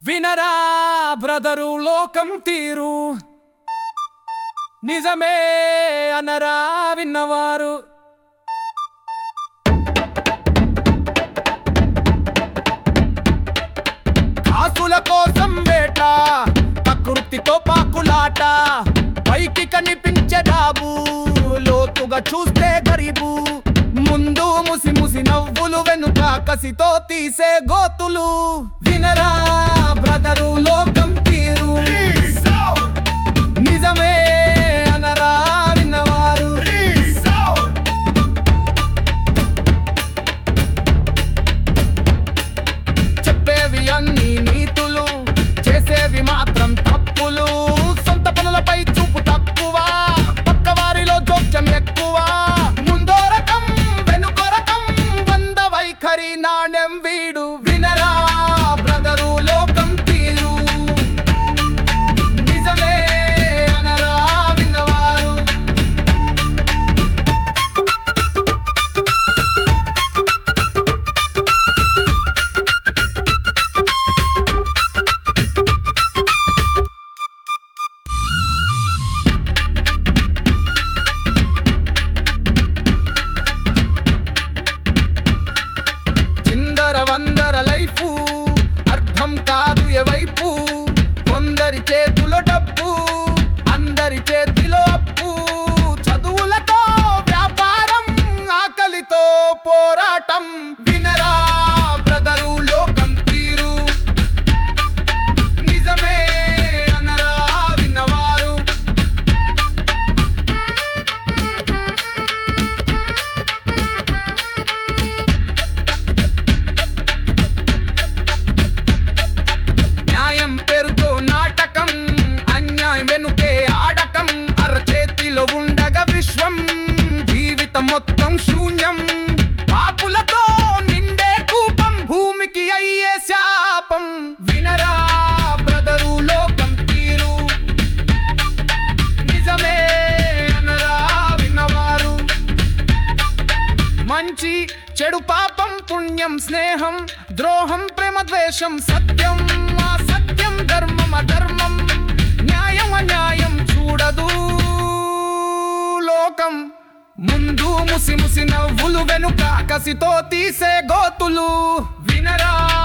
వినరా బ్రదరు లోకం తీరు నిజమే అనరా విన్నవారు ఆకుల కోసం వేట ప్రకృతితో పాకులాట పైకి కనిపించే డాబు లోతుగా చూస్తే గరీబు ముందు ముసి ముసి నవ్వులు వెనుక కసితో తీసే గోతులు వినరా బ్రదరు లోకం తీరు నిజమే అనరా విన్నవారు చెప్పేవి అన్ని నీతులు చేసేవి మాత్రం తప్పులు సొంత పనులపై చూపు తక్కువ పక్కవారిలో జోక్యం ఎక్కువ ముందో రకం వెనుకో రకం వంద వైఖరి నాణ్యం వీడు వినరా బ్రదరు లోకం తీరు నిజమే అనరా విన్నవారు చిందర వందర లైఫు అర్థం కాదు ఎవైపు కొందరి చేతిలో డబ్బు అందరి చేతిలో అప్పు చదువులతో వ్యాపారం ఆకలితో పోరాటం వినరా బ్రదరు లోకం తీరు నిజమే అనరా విన్నవారు న్యాయం పేరుతో నాటకం అన్యాయం వెనుకే ఆడకం అరచేతిలో ఉండగా విశ్వం జీవితం మొత్తం శూన్యం పాపులతో నిండే కూపం భూమికి అయ్యే శాపం వినరా బ్రదరు లోకం తీరు నిజమే అనరా విన్నవారు మంచి చెడు పాపం పుణ్యం స్నేహం ద్రోహం ప్రేమ ద్వేషం సత్యం ఆ సత్యం ధర్మం అధర్మం న్యాయం అన్యాయం చూడదు లోకం ముందు ముసి ముసి నవ్వులు వెనుక కసితో తీసే గోతులు వినరా